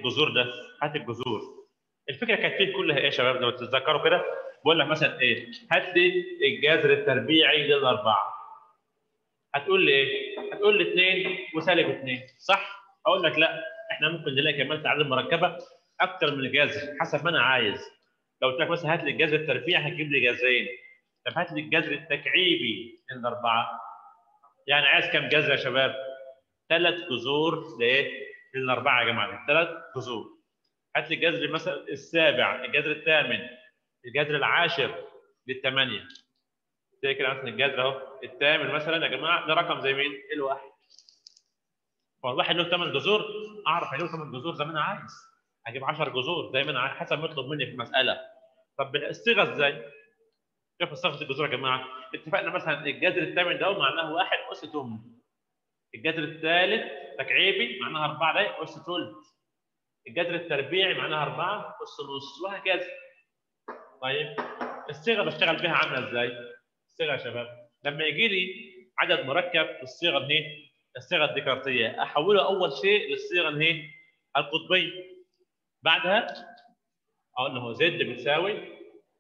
الجذور ده هات الجذور الفكره كانت فيه كلها ايه يا شباب لو تتذكروا كده بقول لك مثلا ايه هات لي الجذر التربيعي للاربعه هتقول لي ايه؟ هتقول لي 2 وسالب 2 صح؟ اقول لك لا احنا ممكن نلاقي كمان تعادل مركبه اكتر من الجذر حسب ما انا عايز لو قلت لك مثلا هات لي الجذر التربيعي هتجيب لي جذرين طب هات لي الجذر التكعيبي للاربعه يعني عايز كام جذر يا شباب؟ ثلاث جذور لايه؟ للاربعه يا جماعه ثلاث جذور هات لي الجذر مثلا السابع الجذر الثامن الجذر العاشر للثمانيه زي كده مثلا الجذر اهو الثامن مثلا يا جماعه ده رقم زي مين؟ الواحد هو الواحد له ثمان جذور اعرف له ثمان جذور زي ما انا عايز هجيب 10 جذور زي ما انا عايز حسب ما يطلب مني في المساله طب الصيغه ازاي؟ شوف صيغه الجذور يا جماعه اتفقنا مثلا الجذر الثامن ده معناه واحد اس ثمن الجذر الثالث تكعيبي معناها 4 ده اس ثلث الجذر التربيعي معناها 4 اس نص وهكذا طيب الصيغه بشتغل بها عامله ازاي؟ الصيغه يا شباب لما يجي لي عدد مركب في الصيغه اللي الصيغه الديكارتيه احوله اول شيء للصيغه اللي هي القطبيه بعدها اقول له زد بتساوي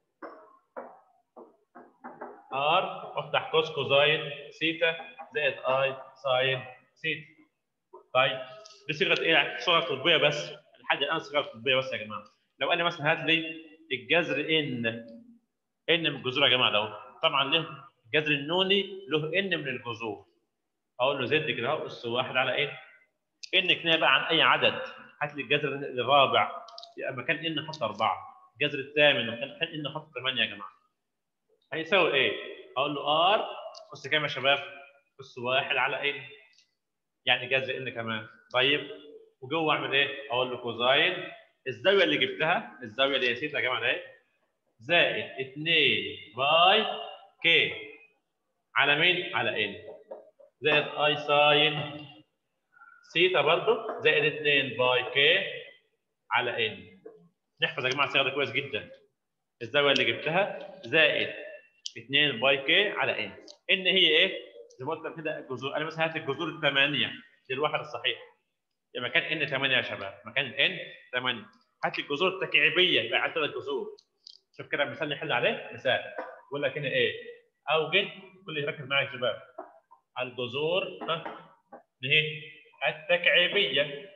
ار افتح قوس كوزاين سيتا زائد اي ساين سيتا طيب دي صيغه ايه؟ صيغه قطبيه بس لحد الان صيغه قطبيه بس يا جماعه لو قال لي مثلا هات لي الجذر ان ان من الجذور يا جماعه ده طبعا له الجذر النوني له ان من الجذور اقول له زد كده اهو اس واحد على ايه؟ ان كنايه بقى عن اي عدد هات لي الجذر الرابع يبقى مكان ان حط اربعه الجذر الثامن مكان ان حط ثمانيه يا جماعه هيساوي ايه؟ اقول له ار اس كام يا شباب؟ اس واحد على ان يعني جذر ان كمان طيب وجوه اعمل ايه؟ اقول له كوزاين الزاويه اللي جبتها الزاويه اللي هي سيتا يا جماعه ده ايه؟ زائد 2 باي كي على مين؟ على ان زائد اي ساين سيتا برضه زائد 2 باي كي على ان نحفظ يا جماعه الصيغه دي كويس جدا الزاويه اللي جبتها زائد 2 باي كي على ان ان هي ايه؟ زي ما قلت لك كده الجذور انا مثلا هات الجذور الثمانيه للواحد الصحيح يبقى مكان ان 8 يا شباب مكان ان 8 هات لي الجذور التكعيبيه يبقى عدد الجذور شوف كده مثال نحل عليه مثال بقول لك هنا ايه؟ اوجد كل يركز معايا يا شباب الجذور ها ايه؟ التكعيبيه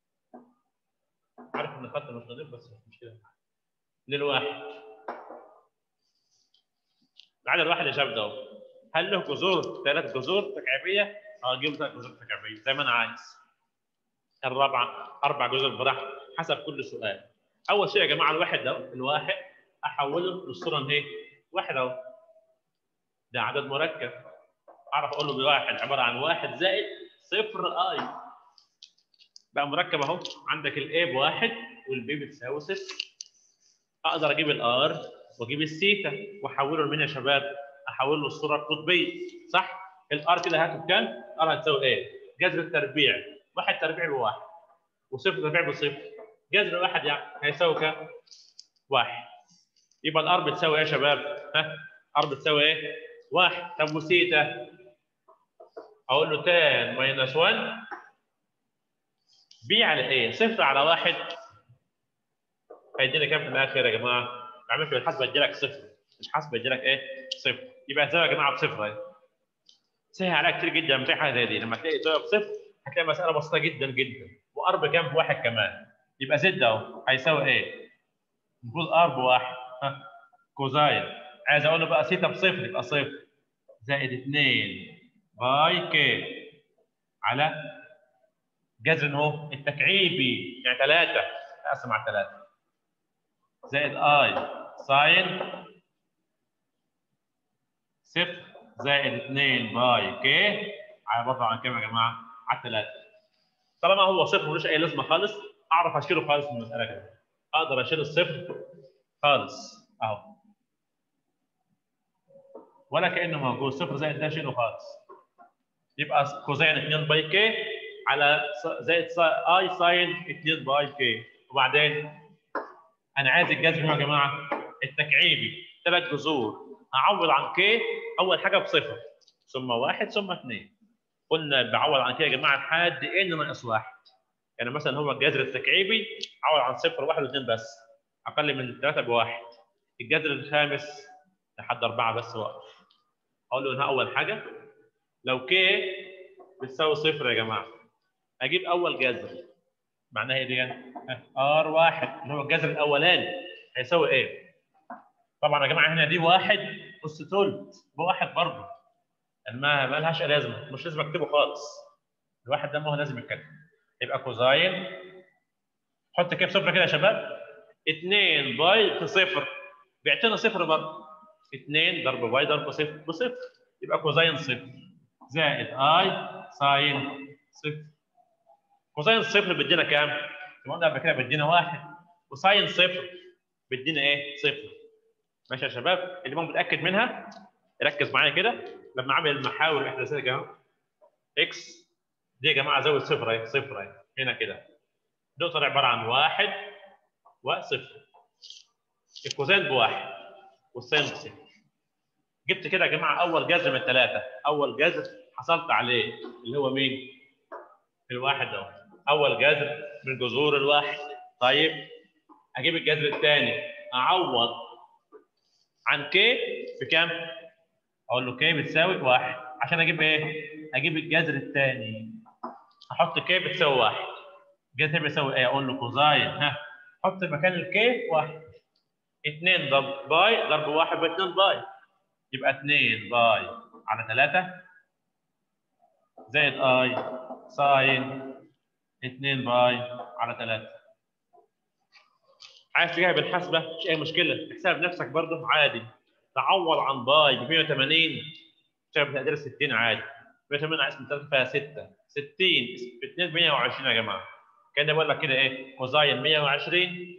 عارف ان الخط مش نظيف بس مش مشكله للواحد العدد الواحد يا شباب ده هل له جذور ثلاث جذور تكعيبيه؟ اه اجيب ثلاث جذور تكعيبيه زي ما انا عايز الرابعه اربع جذور براحتي حسب كل سؤال اول شيء يا جماعه الواحد ده الواحد احوله للصوره ان ايه؟ واحد اهو ده عدد مركب اعرف اقول له بواحد عباره عن واحد زائد صفر اي بقى مركب اهو عندك الاي بواحد والبي بتساوي صفر اقدر اجيب الار واجيب الثيتا واحوله لمين يا شباب؟ احوله للصوره القطبيه صح؟ الار كده هاته بكام؟ الار هتساوي ايه؟ جذر التربيع واحد تربيع بواحد وصفر تربيع بصفر جذر واحد يعني هيساوي كام؟ واحد يبقى الار بتساوي ايه يا شباب؟ ها؟ ار بتساوي ايه؟ واحد طب وثيتا اقول له تان ماينس 1 بي على ايه؟ صفر على واحد هيدينا كام في الاخر يا جماعه؟ ما عملش الحاسبه يدي لك صفر الحاسبه يدي لك ايه؟ صفر يبقى الزاويه يا جماعه بصفر اهي سهل عليها كتير جدا لما تلاقي حاجه زي دي لما تلاقي زاويه بصفر هتلاقي مساله بسيطه جدا جدا وار بكام بواحد كمان يبقى زد اهو هيساوي ايه؟ المفروض ار بواحد ها كوزاين عايز اقول له بقى سيتا بصفر يبقى صفر زائد 2 باي كي على جذر اهو التكعيبي يعني 3 اقسم على 3 زائد اي ساين صفر زائد 2 باي كي على برضه عن كام يا جماعه؟ على 3 طالما هو صفر ملوش اي لازمه خالص اعرف اشيله خالص من المساله كده اقدر اشيل الصفر خالص اهو ولا كانه موجود صفر زائد ده شيله خالص يبقى كوزين 2 باي كي على زائد اي ساين 2 باي كي وبعدين انا عايز الجذر يا جماعه التكعيبي ثلاث جذور اعوض عن كي اول حاجه بصفر ثم واحد ثم اثنين قلنا بعوض عن كي يا جماعه لحد ان ناقص واحد يعني مثلا هو الجذر التكعيبي عوض عن صفر واحد واثنين بس اقل من ثلاثه بواحد الجذر الخامس لحد اربعه بس وقف اقول له انها اول حاجه لو كي بتساوي صفر يا جماعه اجيب اول جذر معناها ايه دي؟ ار واحد اللي هو الجذر الاولاني هيساوي ايه؟ طبعا يا جماعه هنا دي واحد اس ثلث بواحد برضه يعني ما ما لهاش لازمه مش لازم اكتبه خالص الواحد ده ما هو لازم يتكتب يبقى كوزاين حط كيف صفر كده يا شباب 2 باي في صفر بيعطينا صفر برضه 2 ضرب باي ضرب صفر بصفر يبقى كوزاين صفر زائد اي ساين صفر كوزاين صفر بيدينا كام؟ زي ما قلنا قبل كده بيدينا واحد وساين صفر بيدينا ايه؟ صفر ماشي يا شباب اللي ما متاكد منها ركز معايا كده لما اعمل المحاور الاحداثيه يا جماعه اكس دي يا جماعه زود صفر اهي صفر اهي هنا كده نقطه عباره عن واحد وصفر الكوزين بواحد والساين بصفر جبت كده يا جماعه اول جذر من الثلاثه اول جذر حصلت عليه اللي هو مين؟ الواحد اهو اول جذر من جذور الواحد طيب اجيب الجذر الثاني اعوض عن كي بكام؟ اقول له كي بتساوي واحد عشان اجيب ايه؟ اجيب الجذر الثاني احط كي بتساوي واحد الجذر بيساوي ايه؟ اقول له كوزاين ها حط مكان الكي واحد 2 ضرب باي ضرب واحد ب 2 باي يبقى 2 باي على 3 زائد اي ساين 2 باي على 3 عايز تجيبها بالحسبه مش اي مشكله تحسبها بنفسك برضه عادي تعوض عن باي ب 180 تحسبها بتقدير 60 عادي 180 عايز من 3 فيها 6 60 في 2 120 يا جماعه كان بقول لك كده ايه كوزاين 120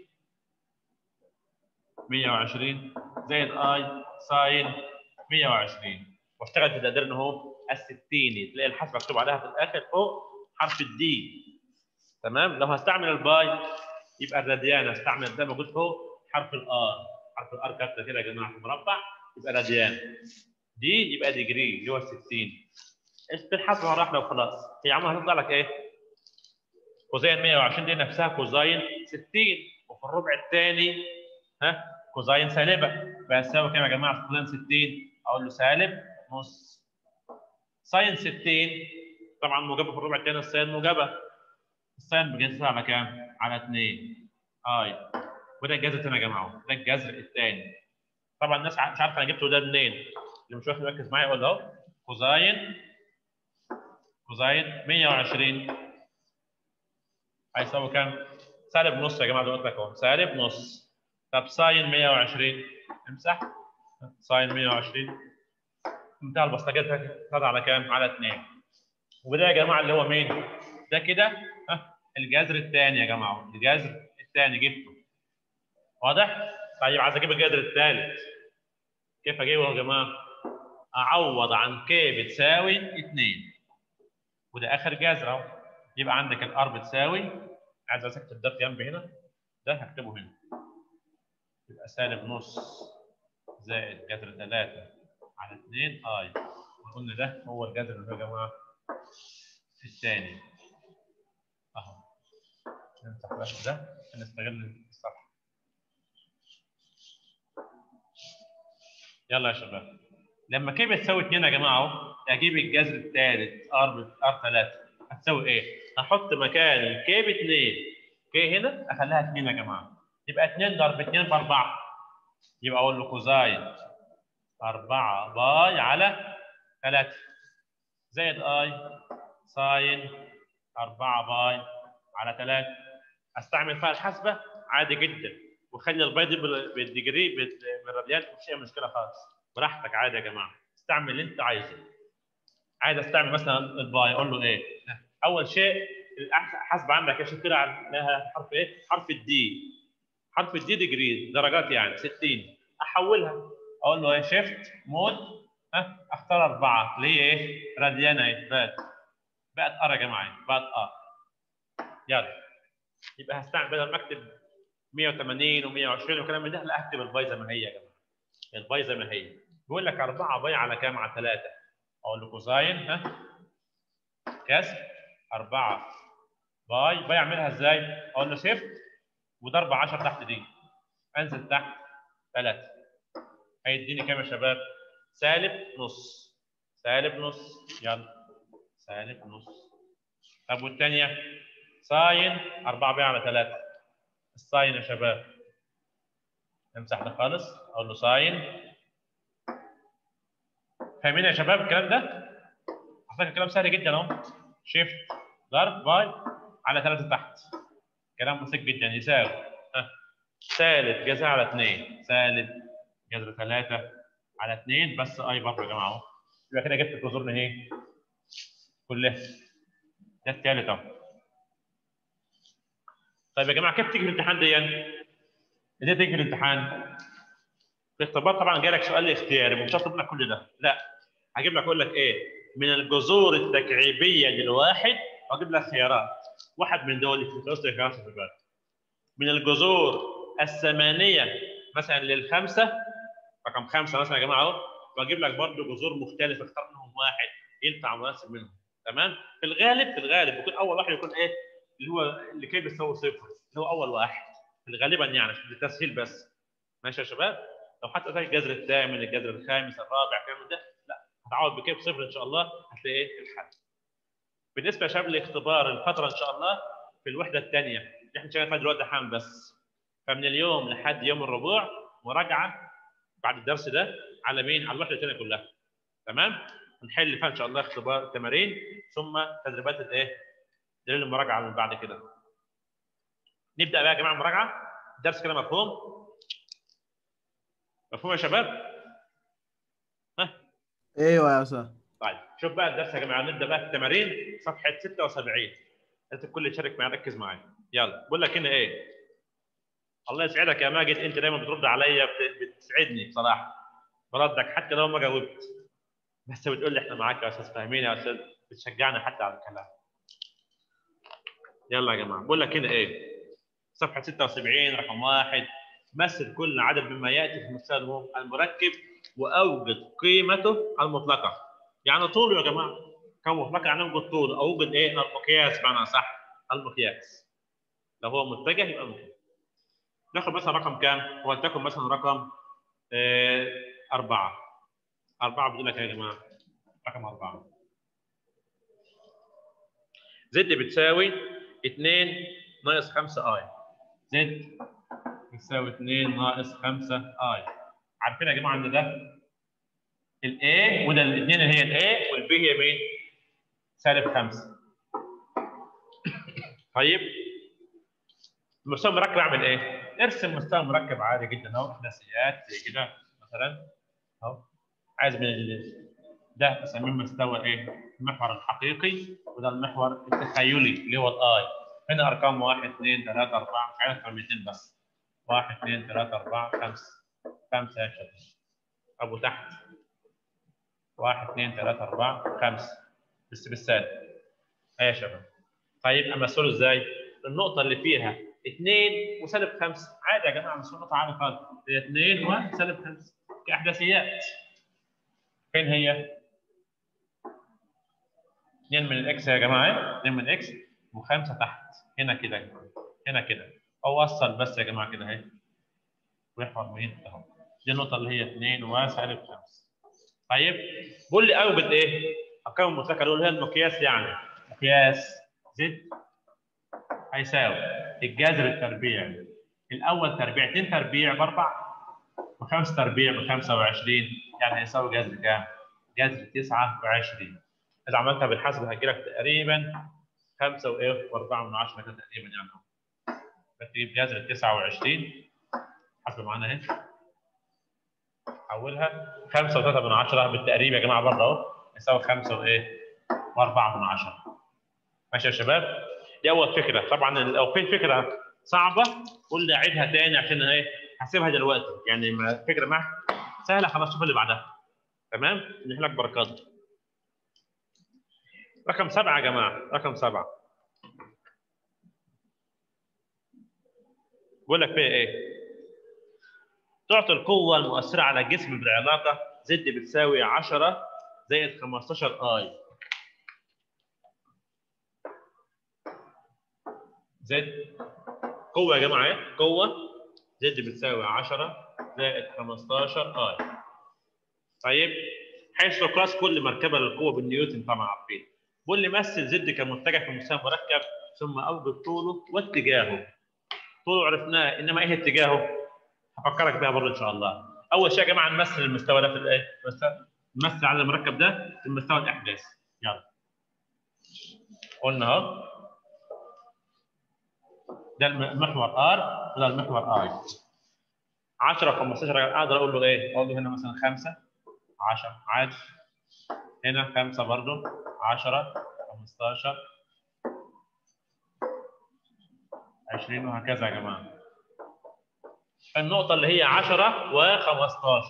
120 زائد اي ساين 120 واشتغل في تقديرنا اهو الستيني تلاقي الحسبه مكتوب عليها في الاخر فوق حرف الدي تمام لو هستعمل الباي يبقى الراديان هستعمل ده موجود فوق حرف الار حرف الار كابتن كده يا جماعه في مربع يبقى راديان دي يبقى ديجري اللي هو 60 في الحسبه راح لو خلاص هي عمرها هتطلع لك ايه؟ كوزين 120 دي نفسها كوزين 60 وفي الربع الثاني ها كوزين سالبه بيساوي كام يا جماعه كوزين 60 اقول له سالب نص ساين 60 طبعا موجبه في الربع الثاني الساين موجبه الساين بجذرها على كام؟ على 2 اي وده الجذر الثاني يا جماعه ده الجذر الثاني طبعا الناس مش عارفه انا جبته ده منين اللي مش واخد مركز معايا يقول اهو كوزاين كوزاين 120 هيساوي كام؟ سالب نص يا جماعه زي ما قلت لك اهو سالب نص طب ساين 120 امسح ساين 120 منتهى البساطه كده طلع على كام؟ على 2 وده يا جماعه اللي هو مين؟ ده كده ها الجذر الثاني يا جماعه الجذر الثاني جبته واضح؟ طيب عايز اجيب الجذر الثالث كيف اجيبه يا جماعه؟ اعوض عن كي بتساوي 2 وده اخر جذر اهو يبقى عندك الار بتساوي عايز اكتب ده جنبي هنا ده هكتبه هنا يبقى سالب نص زائد جذر 3 على 2 اي وقلنا ده هو الجذر اللي هو يا جماعه الثاني اهو نمسح بس ده عشان نستغل الصفحه يلا يا شباب لما كي بتساوي 2 يا جماعه اهو اجيب الجذر الثالث ار ار 3 هتساوي ايه؟ هحط مكان الكي ب 2 كي هنا اخليها 2 يا جماعه يبقى 2 ضرب 2 ب 4 يبقى اقول له كوزاين 4 باي على 3 زائد اي ساين 4 باي على 3 استعمل فيها الحاسبه عادي جدا وخلي الباي دي بالديجري بالراديان مش اي مشكله خالص براحتك عادي يا جماعه استعمل اللي انت عايزه عايز استعمل مثلا الباي اقول له ايه اول شيء الحاسبه عندك عشان كده لها حرف ايه حرف الدي حرف الدي ديجري درجات يعني 60 احولها اقول له ايه شيفت مود ها اختار اربعه اللي هي ايه راديان اهي بقت بقت ار يا جماعه بقت ار يلا يبقى هستعمل بدل ما اكتب 180 و120 وكلام من ده لا اكتب الباي زي ما هي يا جماعه الباي زي ما هي بيقول لك 4 باي على كام على 3 اقول له كوزاين ها كسر 4 باي باي اعملها ازاي؟ اقول له شيفت وضرب 10 تحت دي انزل تحت 3 هيديني كام يا شباب؟ سالب نص سالب نص يلا سالب نص طب والثانيه ساين 4 باي على 3 الساين يا شباب امسح ده خالص اقول له ساين فاهمين يا شباب الكلام ده؟ على فكره الكلام سهل جدا اهو شيفت ضرب باي على 3 تحت كلام بسيط جدا يساوي ها سالب جذر على 2 سالب جذر 3 على 2 بس اي برضه يا جماعه اهو يبقى كده جبت الجذور اهي كلها ده الثالث اهو طيب يا جماعه كيف تيجي في الامتحان دي يعني؟ ازاي تيجي في الامتحان؟ في اختبار طبعا جالك سؤال اختياري مش هطلب منك كل ده لا هجيب لك اقول لك ايه من الجذور التكعيبيه للواحد واجيب لك خيارات واحد من دول في وسط الخيارات في بالك من الجذور الثمانيه مثلا للخمسه رقم خمسه مثلا يا جماعه اهو واجيب لك برضه جذور مختلفه اختار منهم واحد ينفع مناسب منهم تمام في الغالب في الغالب يكون اول واحد يكون ايه اللي هو اللي كي بيساوي صفر اللي هو اول واحد غالبا يعني للتسهيل بس ماشي يا شباب لو حتى زي الجذر الثامن الجذر الخامس الرابع الكلام ده لا هتعوض بكيف صفر ان شاء الله هتلاقي ايه الحل بالنسبه يا شباب لاختبار الفتره ان شاء الله في الوحده الثانيه اللي احنا شغالين فيها دلوقتي حام بس فمن اليوم لحد يوم الربوع مراجعه بعد الدرس ده على مين؟ على الوحده الثانيه كلها تمام؟ نحل فيها ان شاء الله اختبار تمارين ثم تدريبات الايه؟ دليل المراجعه من بعد كده. نبدا بقى يا جماعه المراجعه الدرس كده مفهوم؟ مفهوم يا شباب؟ ها؟ ايوه يا استاذ طيب شوف بقى الدرس يا جماعه نبدا بقى التمارين صفحه 76 انت الكل يشارك معايا ركز معايا يلا بقول لك هنا ايه الله يسعدك يا ماجد انت دايما بترد عليا بت- بتسعدني بصراحه بردك حتى لو ما جاوبت بس بتقول لي احنا معاك يا استاذ فاهمين يا استاذ بتشجعنا حتى على الكلام يلا يا جماعه بقول لك هنا ايه صفحه 76 رقم واحد مثل كل عدد مما ياتي في المثال المركب واوجد قيمته المطلقه يعني طوله يا جماعه كم مطلقه يعني اوجد طوله اوجد ايه المقياس بمعنى صح المقياس لو هو متجه يبقى متجه ناخد مثلا رقم كام؟ ولتكن مثلا رقم آه أربعة أربعة بيقول لك يا جماعة رقم أربعة زد بتساوي 2 ناقص 5 اي زد بتساوي 2 ناقص 5 اي عارفين يا جماعة إن ده الاي وده الاثنين اللي هي الاي والبي هي مين؟ سالب 5 طيب المستوى المركب اعمل ايه؟ ارسم مستوى مركب عادي جدا اهو احداثيات زي كده مثلا اهو عايز من ال- ده اسميه مستوى ايه؟ المحور الحقيقي وده المحور التخيلي اللي هو الاي هنا ارقام 1 2 3 4 مش عارف كم 200 بس 1 2 3 4 5 5 يا شباب ابو تحت 1 2 3 4 5 بس بالسالب ايه يا شباب طيب امثله ازاي؟ النقطه اللي فيها 2 وسالب 5 عادي يا جماعه مش نقطه عادي خالص هي 2 وسالب 5 كاحداثيات فين هي؟ 2 من الاكس يا جماعه 2 من الاكس و5 تحت هنا كده يا جماعه هنا كده اوصل بس يا جماعه كده اهي ويحفظ مين اهو دي النقطه اللي هي 2 وسالب 5 طيب قول لي اوجد ايه؟ ارقام المتذكره اللي هي المقياس يعني مقياس زد هيساوي الجذر التربيع الاول تربيع 2 تربيع باربع وخمس تربيع ب 25 يعني هيساوي جذر كام؟ جذر 29 اذا عملتها بالحسب هتجي لك تقريبا 5 وايه و4 من 10 كده تقريبا يعني بتجيب جذر 29 حسب معانا اهي حولها 5 و3 من 10 بالتقريب يا جماعه برضه اهو يساوي 5 وايه؟ و4 من 10 ماشي يا شباب؟ دي اول فكره طبعا لو في فكره صعبه قول لي اعيدها تاني عشان ايه هسيبها دلوقتي يعني ما فكره معك سهله خلاص شوف اللي بعدها تمام نحلك بركات رقم سبعه يا جماعه رقم سبعه بقول لك فيها ايه تعطي القوه المؤثره على الجسم بالعلاقه زد بتساوي 10 زائد 15 اي زد قوه يا جماعه ايه قوه زد بتساوي 10 زائد 15 اي طيب حيث قياس كل مركبه للقوه بالنيوتن طبعا عارفين بيقول لي مثل زد كمتجه في مستوى مركب ثم اوجد طوله واتجاهه طوله عرفناه انما ايه اتجاهه؟ هفكرك بيها برضه ان شاء الله اول شيء يا جماعه نمثل المستوى ده في الايه؟ نمثل على المركب ده في المستوى الاحداث يلا قلنا اهو ده المحور ار وده المحور اي 10 15 اقدر اقول له ايه؟ اقول له هنا مثلا 5 10 عادي هنا 5 برضه 10 15 20 وهكذا يا جماعه النقطة اللي هي 10 و15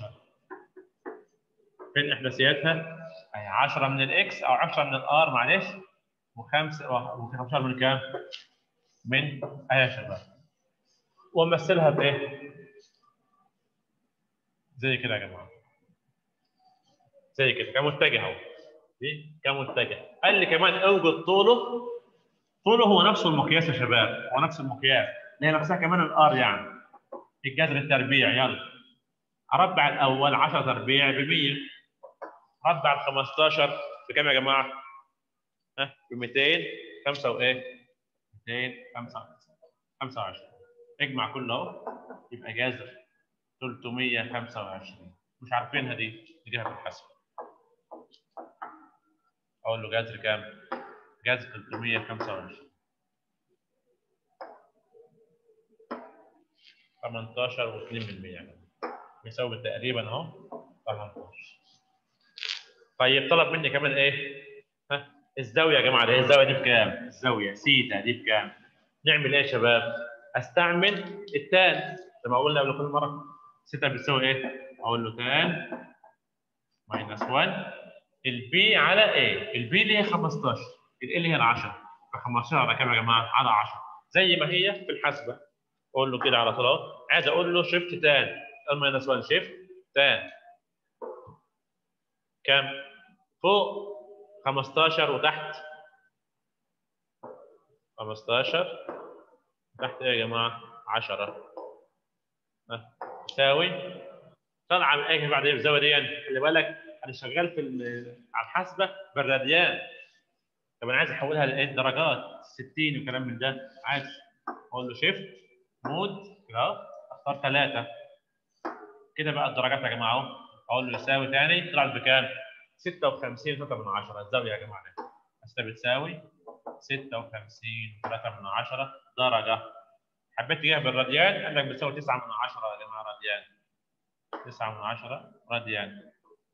فين احداثياتها؟ هي 10 من الاكس او 10 من الار معلش و5 و15 من كام؟ من اهي يا شباب وامثلها بايه؟ زي كده يا جماعه زي كده كمتجه اهو دي كمتجه قال لي كمان اوجد طوله طوله هو نفسه المقياس يا شباب هو نفس المقياس اللي هي نفسها كمان الار يعني الجذر التربيع يلا اربع الاول 10 تربيع ب 100 ربع ال 15 بكام يا جماعه؟ ها ب 200 5 وايه؟ 225 اجمع كله اهو يبقى جذر 325 مش عارفينها دي نجيبها في الحسب اقول له جذر كام؟ جذر 325 18 و2% بيساوي تقريبا اهو 18 طيب طلب مني كمان ايه؟ ها الزاويه يا جماعه ده الزاويه دي بكام؟ الزاويه سيتا دي بكام؟ نعمل ايه يا شباب؟ استعمل التان زي ما قلنا قبل كل مره سيتا بتساوي ايه؟ اقول له تان ماينس 1 البي على ايه؟ البي اللي هي 15 ال اللي هي ال 10 ف 15 على كام يا جماعه؟ على 10 زي ما هي في الحاسبه اقول له كده على طول اهو عايز اقول له شيفت تان الماينس 1 شيفت تان كام؟ فوق 15 وتحت 15 تحت ايه يا جماعه 10 تساوي طالعه من ايه بعد ايه الزاويه دي خلي بالك انا شغال في على الحاسبه بالراديان طب انا عايز احولها لايه درجات 60 وكلام من ده عايز اقول له شيفت مود كده اختار ثلاثه كده بقى الدرجات يا جماعه اهو اقول له يساوي ثاني طلعت بكام؟ 56 3 من 10 الزاويه يا جماعه هسه بتساوي 56 3 من 10 درجه حبيت تجيبها بالراديان قال لك بتساوي 9 من 10 يا جماعه راديان 9 من 10 راديان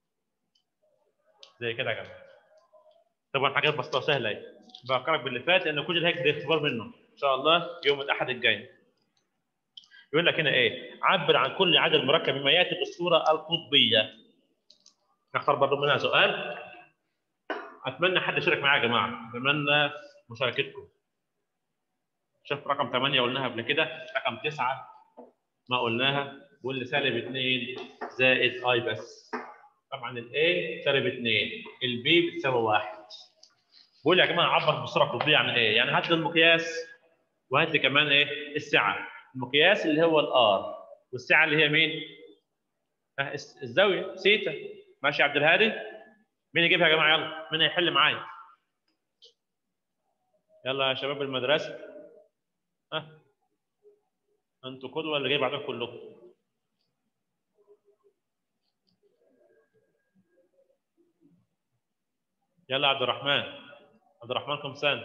زي كده يا جماعه طبعا حاجات بسيطه وسهله اهي بفكرك باللي فات لان كل هيك ده اختبار منه ان شاء الله يوم الاحد الجاي يقول لك هنا ايه عبر عن كل عدد مركب بما ياتي بالصوره القطبيه نختار برضه منها سؤال اتمنى حد يشارك معايا يا جماعه اتمنى مشاركتكم شوف رقم 8 قلناها قبل كده رقم 9 ما قلناها واللي سالب 2 زائد اي بس طبعا الاي سالب 2 البي بتساوي 1 بقول يا جماعه عبر بالصوره القطبيه عن ايه؟ يعني هات لي المقياس وهات لي كمان ايه؟ السعه المقياس اللي هو الار والسعه اللي هي مين؟ الزاويه سيتا ماشي يا عبد الهادي؟ مين يجيبها يا جماعه يلا؟ مين هيحل معايا؟ يلا يا شباب المدرسه ها انتوا قدوه اللي جاي بعدكم كلكم يلا عبد الرحمن عبد الرحمن كم سنه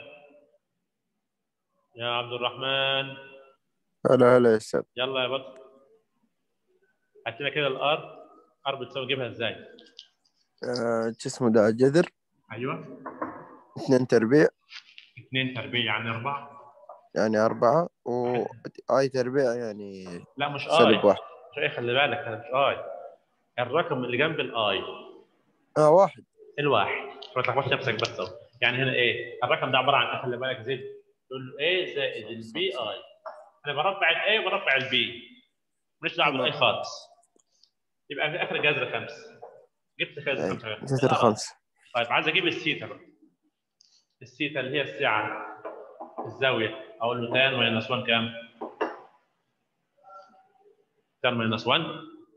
يا عبد الرحمن هلا هلا يا استاذ يلا يا بطل هات لنا كده الار ار بتساوي جيبها ازاي آه، شو اسمه ده جذر ايوه اثنين تربيع 2 تربيع يعني 4 يعني أربعة و اي تربيع يعني لا مش اي سالب واحد مش اي خلي بالك انا مش اي الرقم اللي جنب الاي اه واحد الواحد ما تلخبطش نفسك بس اهو يعني هنا ايه الرقم ده عباره عن خلي بالك زد تقول له ايه زائد البي اي انا بربع الاي وبربع البي ماليش دعوه بالاي خالص يبقى في الاخر جذر خمسه جبت جذر خمسه جذر خمسة طيب عايز اجيب السيتا بقى السيتا اللي هي السعه الزاويه اقول له تان ماينس 1 كام؟ تان ماينس 1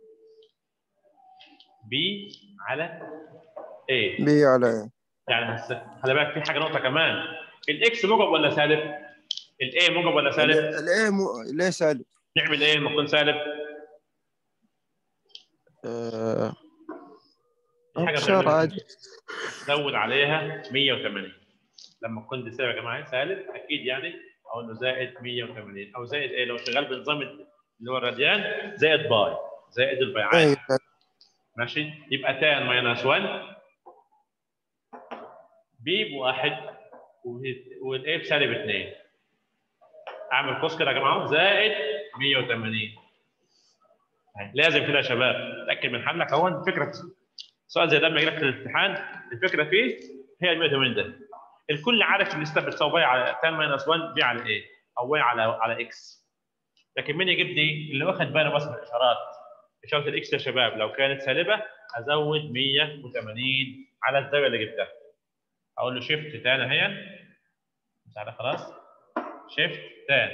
بي على ايه بي على ايه يعني هس- خلي بالك في حاجه نقطه كمان الاكس موجب ولا سالب؟ الاي موجب ولا سالب؟ الايه مو... ليه سالب نعمل ايه لما يكون سالب؟ آه... في حاجه ابشر بنعملها. عادي زود عليها 180 لما تكون دي سالب يا جماعه سالب اكيد يعني اقول له زائد 180 او زائد ايه لو شغال بنظام اللي هو الراديان زائد باي زائد الباي عادي ايه ماشي يبقى تان ماينس 1 بي بواحد والايه بسالب 2 اعمل قوس كده يا جماعه زائد 180 يعني لازم كده يا شباب تاكد من حلك هو الفكره سؤال زي ده لما يجي لك في الامتحان الفكره فيه هي ال 180 ده الكل عارف ان الستاب بتساوي باي على تان ماينس 1 بي على ايه او واي على على اكس لكن مين يجيب دي اللي واخد باله بس من الاشارات اشاره الاكس يا شباب لو كانت سالبه ازود 180 على الزاويه اللي جبتها اقول له شيفت تاني اهي مش عارف خلاص شيفت تاني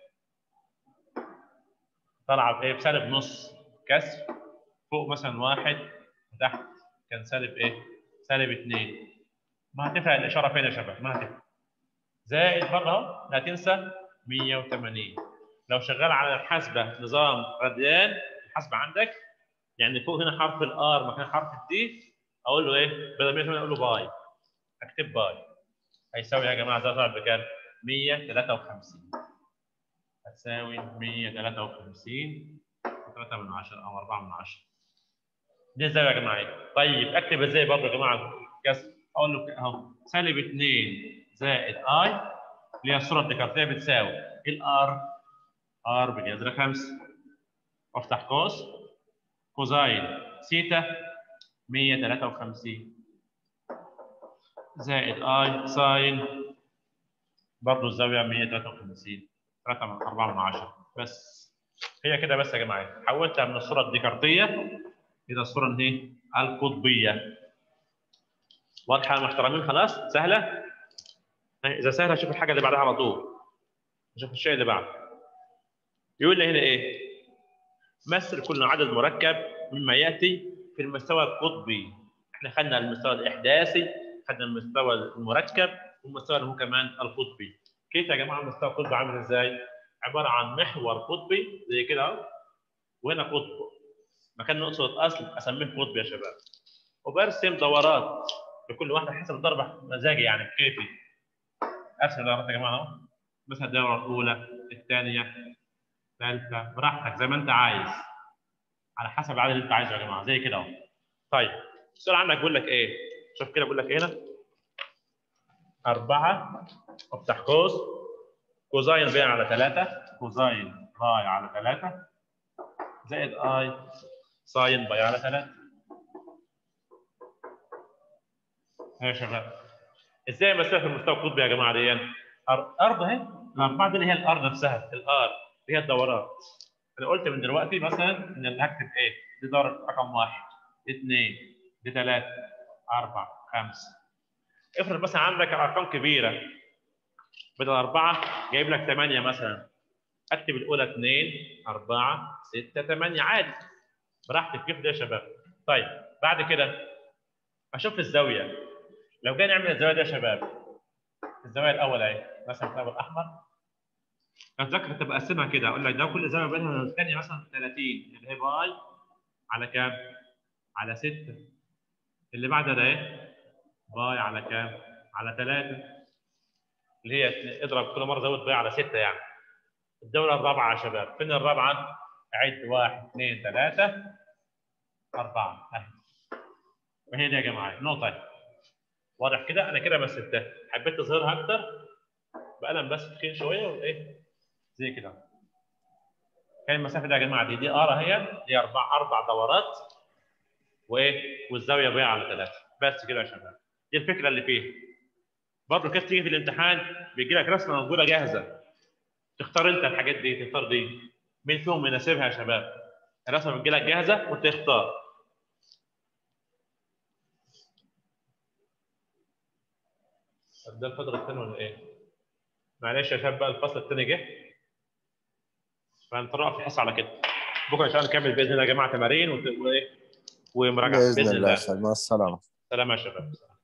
طالعه بايه بسالب نص كسر فوق مثلا واحد وتحت كان سالب ايه؟ سالب اثنين ما هتفرق الاشاره فين يا شباب؟ ما هتفرق زائد برضه اهو لا تنسى 180 لو شغال على الحاسبه نظام راديان الحاسبه عندك يعني فوق هنا حرف الار مكان حرف الدي اقول له ايه؟ بدل 180 اقول له باي اكتب باي هيساوي يا جماعه ده طلع بكام؟ 153 هتساوي 153 3 من 10 او 4 من 10 دي ازاي يا جماعه ايه؟ طيب اكتب ازاي برضه يا جماعه كسر اقول له اهو سالب 2 زائد اي اللي هي الصوره الديكارتيه بتساوي الار ار بجذر 5 افتح قوس كوزاين سيتا 153 زائد اي ساين برضه الزاويه 153 3 من 4 من 10 بس هي كده بس يا جماعه حولتها من الصوره الديكارتيه الى الصوره الايه القطبيه واضحه يا محترمين خلاص سهله اذا سهله شوف الحاجه اللي بعدها على طول شوف الشيء اللي بعده يقول لي هنا ايه مثل كل عدد مركب مما ياتي في المستوى القطبي احنا خدنا المستوى الاحداثي خدنا المستوى المركب والمستوى اللي هو كمان القطبي كيف يا جماعه المستوى القطبي عامل ازاي عباره عن محور قطبي زي كده اهو وهنا قطب مكان نقطه اصل اسميه قطب يا شباب وبرسم دورات لكل واحده حسب ضربه مزاجي يعني بكيفي ارسم دورات يا جماعه اهو مثلا الدوره الاولى الثانيه الثالثه براحتك زي ما انت عايز على حسب العدد اللي انت عايزه يا جماعه زي كده اهو طيب السؤال عندك بيقول لك ايه شوف كده بيقول لك ايه هنا أربعة افتح قوس كوزاين بي على 3 كوزاين باي على 3 زائد اي ساين باي على 3 يا شباب ازاي مسافه المستوى القطبي يا جماعه دي ارض اهي الاربعه دي اللي هي الار نفسها الار اللي هي الدورات انا قلت من دلوقتي مثلا ان اللي هكتب ايه دي دوره رقم واحد اثنين دي ثلاثه اربعه خمسه افرض مثلا عندك ارقام كبيره بدل اربعه جايب لك ثمانيه مثلا اكتب الاولى اثنين اربعه سته ثمانيه عادي براحتك كيف ده يا شباب طيب بعد كده اشوف الزاويه لو جينا نعمل الزاويه دي يا شباب الزاويه الاول اهي مثلا الكتاب الاحمر اتذكر كنت بقسمها كده اقول لك ده كل زاويه بينها والثانيه مثلا 30 اللي هي باي على كام؟ على 6 اللي بعدها ده ايه؟ باي على كام؟ على 3 اللي هي اضرب كل مره زود باي على 6 يعني الدوره الرابعه يا شباب فين الرابعه؟ عد 1 2 3 4 اهي وهي دي يا جماعه نقطه واضح كده انا كده مثلتها حبيت تظهرها اكتر بقلم بس تخين شويه وايه زي كده كان المسافه دي يا جماعه دي دي ار اهي دي اربع اربع دورات وايه والزاويه بيع على ثلاثه بس كده يا شباب دي الفكره اللي فيه برضه كيف تيجي في الامتحان بيجي لك رسمه موجوده جاهزه تختار انت الحاجات دي تختار دي مين فيهم يناسبها يا شباب الرسمه بتجي لك جاهزه وانت تختار ده الفتره الثانيه ولا ايه؟ معلش يا شباب بقى الفصل الثاني جه فهنضطر نقف الحصه على كده بكره ان شاء الله نكمل باذن الله يا جماعه تمارين وت- وايه ومراجعه بإذن الله يا أستاذ مع السلامة سلام يا شباب